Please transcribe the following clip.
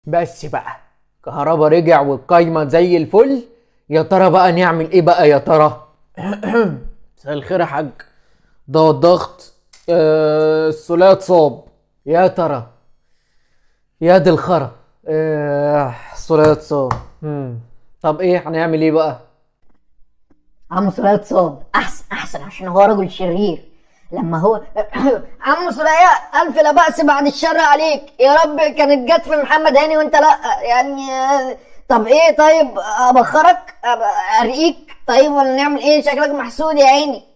بس بقى كهربا رجع والقايمة زي الفل يا ترى بقى نعمل ايه بقى يا ترى مساء الخير يا حاج ده الضغط آه السولية اتصاب يا ترى يا دي الخرا آه السولية اتصاب مم. طب ايه هنعمل ايه بقى عمو سولية اتصاب احسن احسن عشان هو رجل شرير لما هو عمو سولية الف لا بأس بعد الشر عليك يا رب كانت جت في محمد هاني وانت لا يعني آه، طب ايه طيب ابخرك أب- ارقيك طيب ولا نعمل ايه شكلك محسود يا عيني